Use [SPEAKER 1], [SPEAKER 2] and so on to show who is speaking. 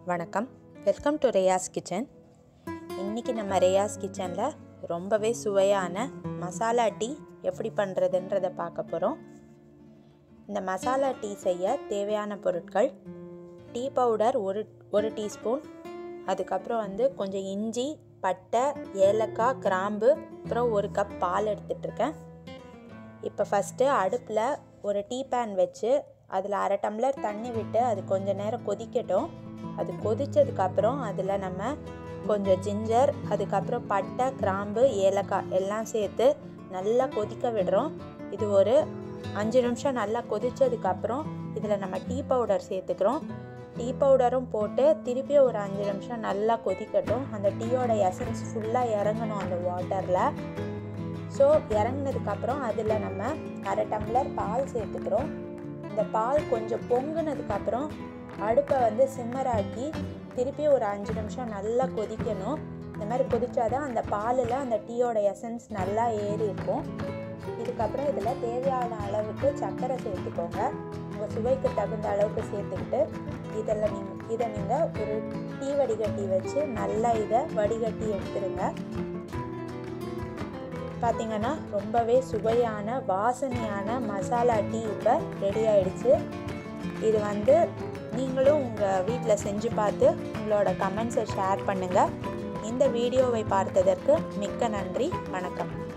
[SPEAKER 1] வணக்கம் welcome to ரேயாஸ் kitchen இன்றைக்கி நம்ம ரேயாஸ் கிச்சனில் ரொம்பவே சுவையான மசாலா டீ எப்படி பண்ணுறதுன்றதை பார்க்க போகிறோம் இந்த மசாலா டீ செய்ய தேவையான பொருட்கள் டீ பவுடர் ஒரு ஒரு டீஸ்பூன் அதுக்கப்புறம் வந்து கொஞ்சம் இஞ்சி பட்டை ஏலக்காய் கிராம்பு அப்புறம் ஒரு கப் பால் எடுத்துகிட்ருக்கேன் இப்போ ஃபஸ்ட்டு அடுப்பில் ஒரு டீ பேன் வச்சு அதில் அரை டம்ளர் தண்ணி விட்டு அது கொஞ்ச நேரம் கொதிக்கட்டும் அது கொதித்ததுக்கப்புறம் அதில் நம்ம கொஞ்சம் ஜிஞ்சர் அதுக்கப்புறம் பட்டை கிராம்பு ஏலக்காய் எல்லாம் சேர்த்து நல்லா கொதிக்க விடுறோம் இது ஒரு அஞ்சு நிமிஷம் நல்லா கொதித்ததுக்கப்புறம் இதில் நம்ம டீ பவுடர் சேர்த்துக்கிறோம் டீ பவுடரும் போட்டு திருப்பி ஒரு அஞ்சு நிமிஷம் நல்லா கொதிக்கட்டும் அந்த டீயோட எசன்ஸ் ஃபுல்லாக இறங்கணும் அந்த வாட்டரில் ஸோ இறங்கினதுக்கப்புறம் அதில் நம்ம அரை டம்ளர் பால் சேர்த்துக்கிறோம் இந்த பால் கொஞ்சம் பொங்குனதுக்கப்புறம் அடுப்பை வந்து சிம்மராக்கி திருப்பி ஒரு அஞ்சு நிமிஷம் நல்லா கொதிக்கணும் இந்த மாதிரி கொதிச்சாதான் அந்த பாலில் அந்த டீயோட எசன்ஸ் நல்லா ஏறி இருக்கும் இதுக்கப்புறம் இதில் தேவையான அளவுக்கு சர்க்கரை சேர்த்துக்கோங்க உங்கள் சுவைக்கு தகுந்த அளவுக்கு சேர்த்துக்கிட்டு இதில் நீங்கள் இதை நீங்கள் ஒரு டீ வடிகட்டி வச்சு நல்லா இதை வடிகட்டி எடுத்துருங்க பார்த்திங்கன்னா ரொம்பவே சுவையான வாசனையான மசாலா டீ இப்போ ரெடி ஆயிடுச்சு இது வந்து நீங்களும் உங்கள் வீட்டில் செஞ்சு பார்த்து உங்களோட கமெண்ட்ஸை ஷேர் பண்ணுங்கள் இந்த வீடியோவை பார்த்ததற்கு மிக்க நன்றி வணக்கம்